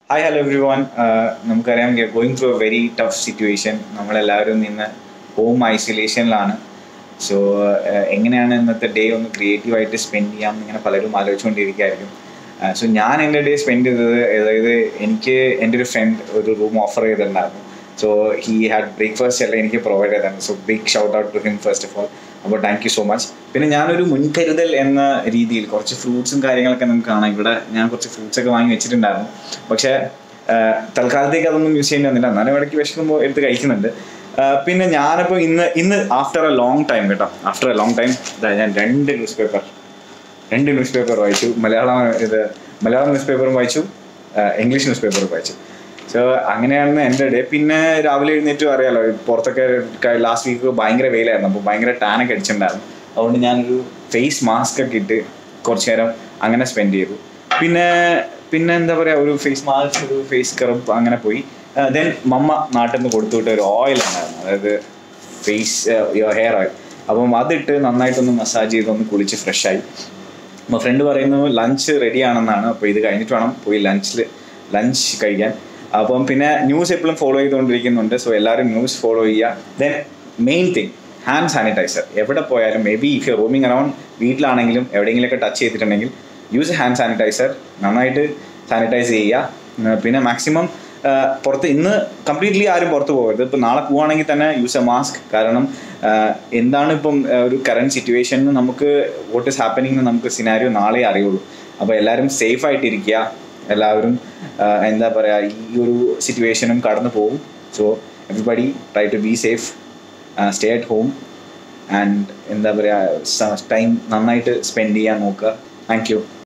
hi hello everyone നമുക്കറിയാം going through a very tough situation നമ്മളെല്ലാവരും നിന്ന് home ഐസൊലേഷനിലാണ് so എങ്ങനെയാണ് ഇന്നത്തെ ഡേ ഒന്ന് ക്രിയേറ്റീവായിട്ട് സ്പെൻഡ് ചെയ്യാം ഇങ്ങനെ പലരും ആലോചിച്ചുകൊണ്ടിരിക്കുകയായിരിക്കും സോ ഞാൻ എൻ്റെ ഡേ സ്പെൻഡ് ചെയ്തത് അതായത് എനിക്ക് എൻ്റെ ഒരു ഫ്രണ്ട് ഒരു റൂം ഓഫർ ചെയ്തിട്ടുണ്ടായിരുന്നു സോ ഹി ഹാഡ് ബ്രേക്ക്ഫാസ്റ്റ് എല്ലാം എനിക്ക് പ്രൊവൈഡ് ചെയ്തിട്ടുണ്ട് so big shout out to him first of all അപ്പോൾ താങ്ക് യു സോ മച്ച് പിന്നെ ഞാനൊരു മുൻകരുതൽ എന്ന രീതിയിൽ കുറച്ച് ഫ്രൂട്ട്സും കാര്യങ്ങളൊക്കെ നമുക്ക് കാണാം ഇവിടെ ഞാൻ കുറച്ച് ഫ്രൂട്ട്സ് ഒക്കെ വാങ്ങി വെച്ചിട്ടുണ്ടായിരുന്നു പക്ഷേ ആഹ് തൽക്കാലത്തേക്ക് അതൊന്നും യൂസ് ചെയ്യേണ്ടി വന്നില്ല എന്നാലും ഇടയ്ക്ക് വിശക്കുമ്പോൾ എടുത്ത് കഴിക്കുന്നുണ്ട് ആഹ് പിന്നെ ഞാനിപ്പോൾ ഇന്ന് ഇന്ന് ആഫ്റ്റർ എ ലോങ് ടൈം കേട്ടോ ആഫ്റ്റർ എ ലോങ് ടൈം ഞാൻ രണ്ട് ന്യൂസ് പേപ്പർ രണ്ട് ന്യൂസ് പേപ്പർ വായിച്ചു മലയാളം ഇത് മലയാളം ന്യൂസ് പേപ്പറും വായിച്ചു ആഹ് ഇംഗ്ലീഷ് ന്യൂസ് പേപ്പറും വായിച്ചു സോ അങ്ങനെയാണ് എൻ്റെ ഡേ പിന്നെ രാവിലെ എഴുന്നേറ്റ് അറിയാലോ പുറത്തൊക്കെ ലാസ്റ്റ് വീക്ക് ഭയങ്കര വെയിലായിരുന്നു അപ്പോൾ ഭയങ്കര ടാനൊക്കെ അടിച്ചിട്ടുണ്ടായിരുന്നു അതുകൊണ്ട് ഞാനൊരു ഫേസ് മാസ്ക് ഒക്കെ ഇട്ട് കുറച്ച് നേരം അങ്ങനെ സ്പെൻഡ് ചെയ്തു പിന്നെ പിന്നെ എന്താ പറയുക ഒരു ഫേസ് മാസ്ക് ഒരു ഫേസ് സ്ക്രബ് അങ്ങനെ പോയി ദെൻ മമ്മ നാട്ടിൽ നിന്ന് കൊടുത്തു വിട്ട ഒരു ഓയിൽ ഉണ്ടായിരുന്നു അതായത് ഫേസ് ഹെയർ ഓയിൽ അപ്പം അതിട്ട് നന്നായിട്ടൊന്ന് മസാജ് ചെയ്ത് ഒന്ന് കുളിച്ച് ഫ്രഷായി അപ്പോൾ ഫ്രണ്ട് പറയുന്നു ലഞ്ച് റെഡി ആണെന്നാണ് അപ്പോൾ ഇത് കഴിഞ്ഞിട്ട് വേണം പോയി ലഞ്ചിൽ ലഞ്ച് കഴിക്കാൻ അപ്പം പിന്നെ ന്യൂസ് എപ്പോഴും ഫോളോ ചെയ്തുകൊണ്ടിരിക്കുന്നുണ്ട് സോ എല്ലാവരും ന്യൂസ് ഫോളോ ചെയ്യുക then main thing hand sanitiser എവിടെ പോയാലും may be if you roaming around വീട്ടിലാണെങ്കിലും എവിടെയെങ്കിലുമൊക്കെ ടച്ച് ചെയ്തിട്ടുണ്ടെങ്കിൽ യൂസ് ഹാൻഡ് സാനിറ്റൈസർ നന്നായിട്ട് സാനിറ്റൈസ് ചെയ്യുക ഉം, പിന്നെ മാക്സിമം പുറത്ത് ഇന്ന് കംപ്ലീറ്റ്ലി ആരും പുറത്ത് പോകരുത് ഇപ്പം നാളെ പോവുകയാണെങ്കിൽ തന്നെ യൂസ് എ മാസ്ക് കാരണം ആ, എന്താണ് ഇപ്പം ആ, ഒരു കറണ്ട് സിറ്റുവേഷനിൽ നമുക്ക് വാട്ട് ഇസ് ഹാപ്പനിങ് എന്ന് നമുക്ക് സിനാരിയോ നാളെ അറിയുള്ളൂ അപ്പോൾ എല്ലാവരും സേഫ് ആയിട്ടിരിക്കുക എല്ലാവരും ആ, എന്താ പറയുക ഈ ഒരു സിറ്റുവേഷനും കടന്നു പോകും so everybody try to be safe stay at home and എന്താ പറയുക ടൈം നന്നായിട്ട് സ്പെൻഡ് ചെയ്യാൻ നോക്കുക താങ്ക് യു